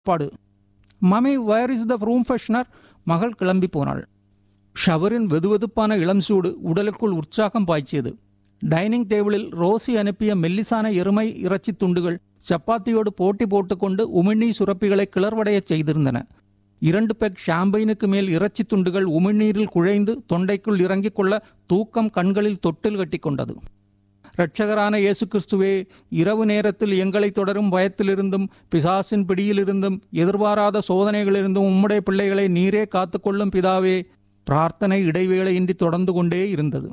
பாடு mummy where is the room freshener மகள் கிளம்பி போனாள் ஷவரின் வெதுவெதுப்பான இளம் சூடு உடலுக்குள் உற்சாகம் பாய்ச்சியது டைனிங் டேபிளில் ரோசி அனுப்பிய மெல்லிசான எருமை இறைச்சி துண்டுகள் சப்பாத்தியோடு போட்டி போட்டுக்கொண்டு உமிழ்நீர் சுரப்பிகளை கிளர்வடையச் செய்திருந்தன இரண்டு பெக் ஷாம்பைனுக்கு மேல் இறைச்சி துண்டுகள் உமிழ்நீரில் குழைந்து தொண்டைக்குள் இறங்கிக் கொள்ள தூக்கம் கண்களில் தொட்டில் கட்டிக்கொண்டது இரட்சகரான இயேசு கிறிஸ்துவே இரவு நேரத்தில் எங்களை தொடரும் பயத்திலிருந்தும் பிசாசின் பிடியிலிருந்தும் எதிர்பாராத சோதனைகளிலிருந்தும் உம்முடைய பிள்ளைகளை நீரே காத்துக்கொள்ளும் பிதாவே பிரார்த்தனை இடைவேளையின்றி தொடர்ந்து கொண்டே இருந்தது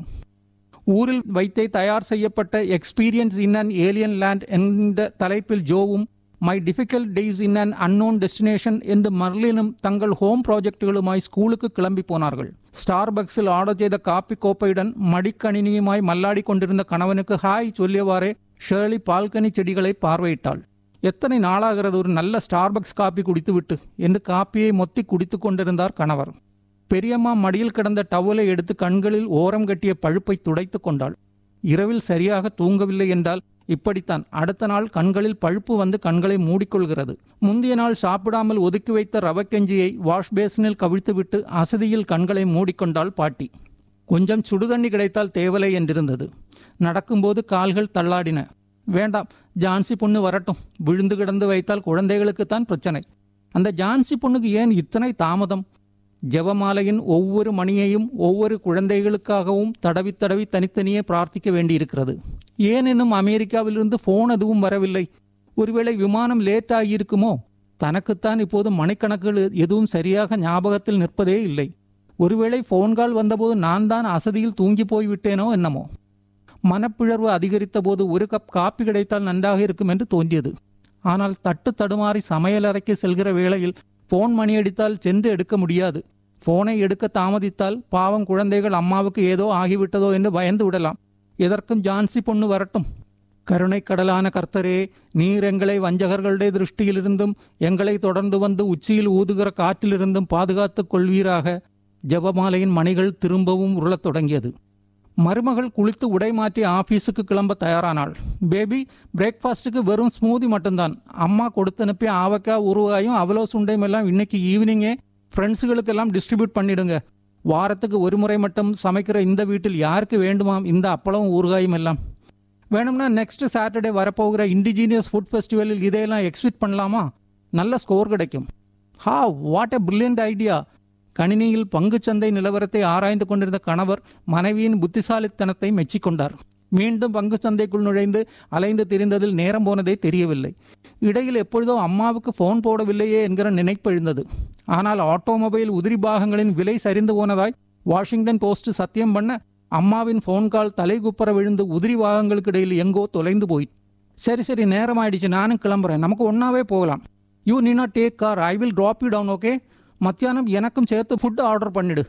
ஊரில் வைத்தே தயார் செய்யப்பட்ட experience in an alien land என்ற தலைப்பில் ஜோவும் my difficult days in an unknown destination என்று மர்லினும் தங்கள் ஹோம் ப்ராஜெக்டுகளுமாய் ஸ்கூலுக்கு கிளம்பி போனார்கள் ஸ்டார்பக்ஸில் ஆர்டர் செய்த காப்பி கோப்பையுடன் மடிக்கணினியுமாய் மல்லாடி கொண்டிருந்த கணவனுக்கு ஹாய் சொல்லியவாறே ஷேர்லி பால்கனி செடிகளை பார்வையிட்டாள் எத்தனை நாளாகிறது ஒரு நல்ல ஸ்டார்பக்ஸ் காப்பி குடித்துவிட்டு என்று காப்பியை மொத்தி குடித்து கொண்டிருந்தார் கணவர் பெரியம்மா மடியில் கிடந்த டவலை எடுத்து கண்களில் ஓரம் கட்டிய பழுப்பை துடைத்து கொண்டாள் இரவில் சரியாக தூங்கவில்லை என்றால் இப்படித்தான் அடுத்த நாள் கண்களில் பழுப்பு வந்து கண்களை மூடிக்கொள்கிறது முந்தைய நாள் சாப்பிடாமல் ஒதுக்கி வைத்த ரவக்கெஞ்சியை வாஷ் பேசினில் கவிழ்த்துவிட்டு அசதியில் கண்களை மூடிக்கொண்டாள் பாட்டி கொஞ்சம் சுடுதண்ணி கிடைத்தால் தேவலை என்றிருந்தது நடக்கும்போது கால்கள் தள்ளாடின வேண்டாம் ஜான்சி பொண்ணு வரட்டும் விழுந்து கிடந்து வைத்தால் குழந்தைகளுக்குத்தான் பிரச்சனை அந்த ஜான்சி பொண்ணுக்கு ஏன் இத்தனை தாமதம் ஜெபமாலையின் ஒவ்வொரு மணியையும் ஒவ்வொரு குழந்தைகளுக்காகவும் தடவி தடவி தனித்தனியே பிரார்த்திக்க வேண்டியிருக்கிறது ஏன் இன்னும் அமெரிக்காவிலிருந்து ஃபோன் எதுவும் வரவில்லை ஒருவேளை விமானம் லேட் ஆகியிருக்குமோ தனக்குத்தான் இப்போது மணிக்கணக்குகள் எதுவும் சரியாக ஞாபகத்தில் நிற்பதே இல்லை ஒருவேளை ஃபோன் கால் வந்தபோது நான் தான் அசதியில் தூங்கி போய்விட்டேனோ என்னமோ மனப்பிழர்வு அதிகரித்த போது ஒரு கப் காப்பி கிடைத்தால் நன்றாக இருக்கும் என்று தோன்றியது ஆனால் தட்டு தடுமாறி சமையலறைக்கு செல்கிற வேளையில் ஃபோன் மணி அடித்தால் சென்று எடுக்க முடியாது ஃபோனை எடுக்க தாமதித்தால் பாவம் குழந்தைகள் அம்மாவுக்கு ஏதோ ஆகிவிட்டதோ என்று பயந்து விடலாம் எதற்கும் ஜான்சி பொண்ணு வரட்டும் கருணை கடலான கர்த்தரே நீர் எங்களை வஞ்சகர்களுடைய திருஷ்டியிலிருந்தும் எங்களை தொடர்ந்து வந்து உச்சியில் ஊதுகிற காற்றிலிருந்தும் பாதுகாத்துக் கொள்வீராக ஜெபமாலையின் மணிகள் திரும்பவும் உருளத் தொடங்கியது மருமகள் குளித்து உடை மாற்றி ஆஃபீஸுக்கு கிளம்ப தயாரானாள் பேபி பிரேக்ஃபாஸ்ட்டுக்கு வெறும் ஸ்மூதி மட்டும்தான் அம்மா கொடுத்து அனுப்பிய ஆவக்காய் உருவாயும் அவலோ சுண்டையும் எல்லாம் இன்னைக்கு ஈவினிங்கே ஃப்ரெண்ட்ஸுகளுக்கெல்லாம் டிஸ்ட்ரிபியூட் பண்ணிடுங்க வாரத்துக்கு ஒரு முறை மட்டும் சமைக்கிற இந்த வீட்டில் யாருக்கு வேண்டுமாம் இந்த அப்பளம் ஊறுகாயும் எல்லாம் வேணும்னா நெக்ஸ்ட் சாட்டர்டே வரப்போகிற இண்டிஜீனியஸ் ஃபுட் ஃபெஸ்டிவலில் இதையெல்லாம் எக்ஸிபிட் பண்ணலாமா நல்ல ஸ்கோர் கிடைக்கும் ஹா வாட் எ பிரில்லியன்ட் ஐடியா கணினியில் பங்குச்சந்தை நிலவரத்தை ஆராய்ந்து கொண்டிருந்த கணவர் மனைவியின் புத்திசாலித்தனத்தை மெச்சிக்கொண்டார் மீண்டும் பங்குச்சந்தைக்குள் நுழைந்து அலைந்து திரிந்ததில் நேரம் போனதே தெரியவில்லை இடையில் எப்பொழுதோ அம்மாவுக்கு ஃபோன் போடவில்லையே என்கிற நினைப்பு எழுந்தது ஆனால் ஆட்டோமொபைல் உதிரி பாகங்களின் விலை சரிந்து போனதாய் வாஷிங்டன் போஸ்ட் சத்தியம் பண்ண அம்மாவின் ஃபோன் கால் தலைகுப்புற விழுந்து உதிரி பாகங்களுக்கு இடையில் எங்கோ தொலைந்து போய் சரி சரி நேரம் ஆயிடுச்சு நானும் கிளம்புறேன் நமக்கு ஒன்றாவே போகலாம் யூ நீ not take car I will drop you down okay மத்தியானம் எனக்கும் சேர்த்து ஃபுட்டு ஆர்டர் பண்ணிடு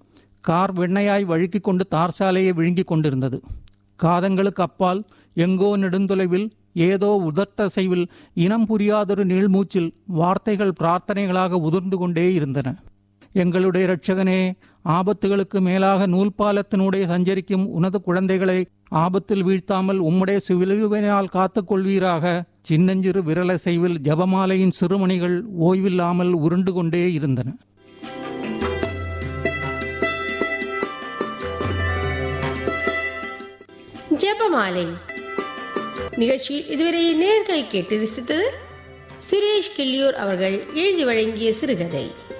கார் வெண்ணையாய் வழுக்கி கொண்டு தார் சாலையை விழுங்கி கொண்டிருந்தது காதங்களுக்கு அப்பால் எங்கோ நெடுந்தொலைவில் ஏதோ உதட்டசைவில் இனம் புரியாதொரு நீள்மூச்சில் வார்த்தைகள் பிரார்த்தனைகளாக உதிர்ந்து கொண்டே இருந்தன எங்களுடைய இரட்சகனே ஆபத்துகளுக்கு மேலாக நூல்பாலத்தினுடைய சஞ்சரிக்கும் உனது குழந்தைகளை ஆபத்தில் வீழ்த்தாமல் உம்முடைய சிவிலுவினால் காத்துக்கொள்வீராக சின்னஞ்சிறு விரலசைவில் ஜபமாலையின் சிறுமணிகள் ஓய்வில்லாமல் உருண்டு கொண்டே இருந்தன ஜெபமாலை நிகழ்ச்சியில் இதுவரை நேர்களை கேட்டு ரசித்தது சுரேஷ் கிள்ளியூர் அவர்கள் எழுதி வழங்கிய சிறுகதை